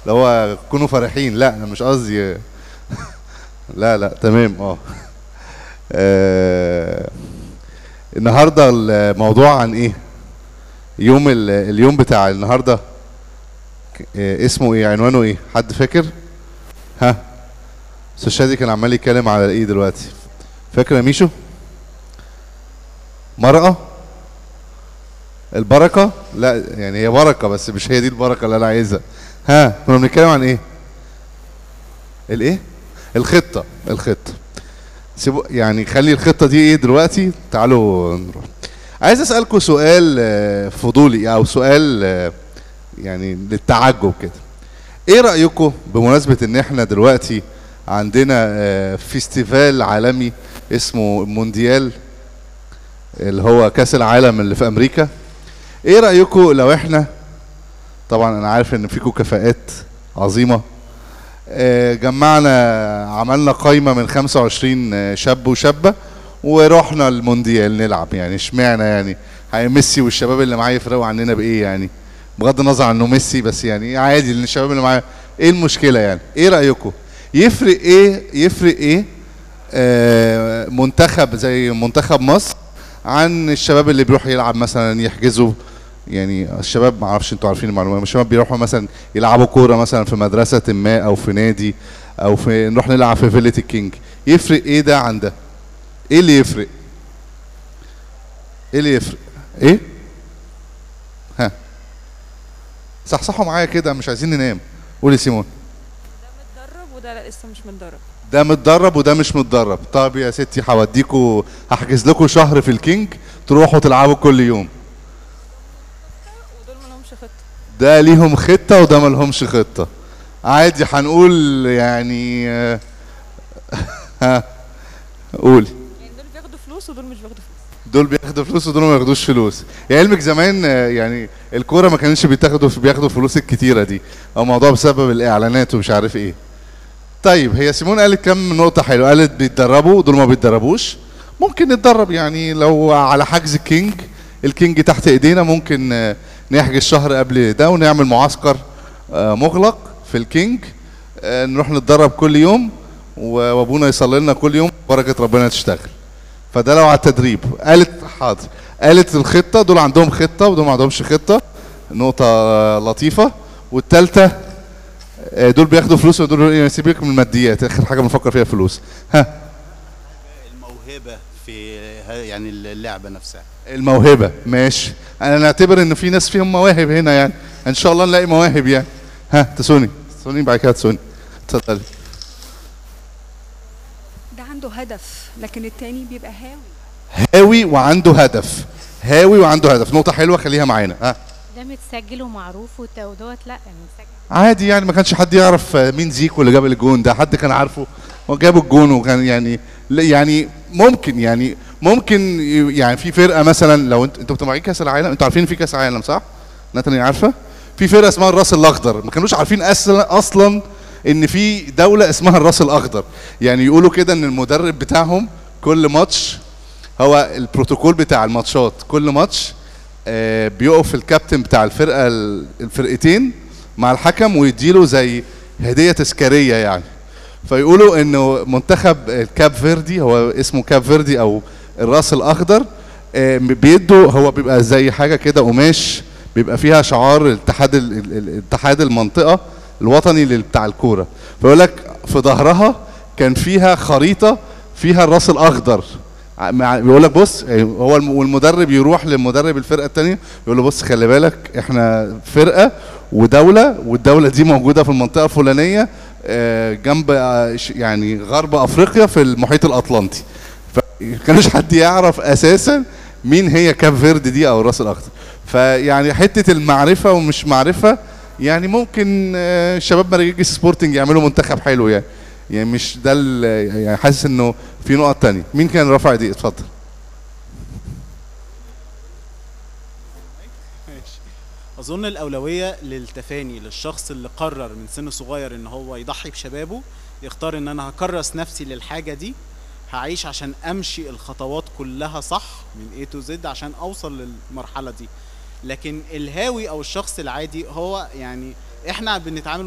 اللي هو كونوا فرحين لا انا مش قصدي لا لا تمام اه آه، النهارده الموضوع عن ايه يوم ال- اليوم بتاع النهارده ك- آه، اسمه ايه عنوانه ايه حد فاكر ها استاذ شادي كان عمال يتكلم على ايه دلوقتي فاكر يا ميشو مرأة البركة لا يعني هي بركة بس مش هي دي البركة اللي انا عايزها ها كنا بنتكلم عن ايه الايه الخطة الخطة سيبوا يعني خلي الخطة دي ايه دلوقتي تعالوا نروح عايز اسألكم سؤال آه، فضولي او سؤال آه، يعني للتعجب كده ايه رأيكم بمناسبة ان احنا دلوقتي عندنا آه، فيستيفال عالمي اسمه مونديال اللي هو كاس العالم اللي في امريكا ايه رأيكم لو احنا طبعا انا عارف ان فيكم كفاءات عظيمة آه، جمعنا عملنا قايمة من 25 شاب وشابة ورحنا المونديال نلعب يعني اشمعنى يعني هي ميسي والشباب اللي معايا يفرقوا عننا بايه يعني بغض النظر عنه ميسي بس يعني عادي لان الشباب اللي معايا ايه المشكلة يعني ايه رأيكم يفرق ايه يفرق ايه آه منتخب زي منتخب مصر عن الشباب اللي بيروح يلعب مثلا يحجزوا يعني الشباب ما اعرفش انتوا عارفين المعلومه الشباب بيروحوا مثلا يلعبوا كوره مثلا في مدرسه ما او في نادي او في نروح نلعب في فيلة الكينج يفرق ايه ده عن ده ايه اللي يفرق ايه اللي يفرق ايه ها صحصحوا معايا كده مش عايزين ننام قولي سيمون ده متدرب وده لا لسه مش متدرب ده متدرب وده مش متدرب طب يا ستي هوديكوا هحجز لكم شهر في الكينج تروحوا تلعبوا كل يوم ودول ما لهمش خطه ده ليهم خطة وده ملهمش خطة عادي هنقول يعني آه، ها قولي يعني دول بياخدوا فلوس ودول مش بياخدوا فلوس دول بياخدوا فلوس ودول ما بياخدوش فلوس يعني علمك زمان آه، يعني الكوره ما كانش بيتاخدوا بياخدوا الفلوس الكتيره دي او موضوع بسبب الاعلانات ومش عارف ايه طيب هي سيمون قالت كم نقطه حلوه قالت بيتدربوا دول ما بيتدربوش ممكن نتدرب يعني لو على حجز الكينج الكينج تحت ايدينا ممكن آه، نحجز شهر قبل ده ونعمل معسكر آه، مغلق في الكينج آه، نروح نتدرب كل يوم و- وابونا يصلي لنا كل يوم بركه ربنا تشتغل فده لو على التدريب قالت حاضر قالت الخطه دول عندهم خطه ودول ما عندهمش خطه نقطه آه، لطيفه والثالثه دول بياخدوا فلوس ودول يعني سيبك من الماديات اخر حاجه بنفكر فيها فلوس ها الموهبه في ه- يعني اللعبه نفسها الموهبه ماشي انا نعتبر ان في ناس فيهم مواهب هنا يعني ان شاء الله نلاقي مواهب يعني ها تسوني تسوني بعد كده تسوني اتفضلي ده عنده هدف لكن التاني بيبقى هاوي هاوي وعنده هدف هاوي وعنده هدف نقطه حلوه خليها معانا ها ده متسجل ومعروف وت- ودوت لا متسجل عادي يعني ما كانش حد يعرف مين زيكو اللي جاب الجون ده حد كان عارفه وجاب الجون وكان يعني لا يعني ممكن يعني ممكن ي- يعني في فرقه مثلا لو انت انتوا متابعين كاس العالم انتوا عارفين في كاس عالم صح؟ ناتالي عارفه؟ في فرقه اسمها الراس الاخضر ما كانوش عارفين اصلا اصلا ان في دوله اسمها الراس الاخضر يعني يقولوا كده ان المدرب بتاعهم كل ماتش هو البروتوكول بتاع الماتشات كل ماتش آه، بيقف الكابتن بتاع الفرقه ال- الفرقتين مع الحكم ويديله زي هديه تذكاريه يعني فيقولوا انه منتخب الكاب فيردي هو اسمه كاب فيردي او الراس الاخضر آه، بيدوا هو بيبقى زي حاجه كده قماش بيبقى فيها شعار الاتحاد ال- ال- ال- اتحاد المنطقه الوطني لل- بتاع الكوره فيقول لك في ظهرها كان فيها خريطه فيها الراس الاخضر ع- مع- بيقول لك بص آه، هو الم- والمدرب يروح للمدرب الفرقه الثانيه يقول له بص خلي بالك احنا فرقه ودوله والدوله دي موجوده في المنطقه الفلانيه آه، جنب آه، ش- يعني غرب افريقيا في المحيط الاطلنطي فكانش حد يعرف اساسا مين هي كاب فيرد دي او الراس الاخضر فيعني حته المعرفه ومش معرفه يعني ممكن آه، شباب مراجيج سبورتنج يعملوا منتخب حلو يعني يعني مش ده ال- يعني حاسس انه في نقط تانية مين كان رافع ايديه اتفضل اظن الاولويه للتفاني للشخص اللي قرر من سن صغير ان هو يضحي بشبابه يختار ان انا هكرس نفسي للحاجه دي هعيش عشان امشي الخطوات كلها صح من A to Z عشان اوصل للمرحله دي لكن الهاوي او الشخص العادي هو يعني احنا بنتعامل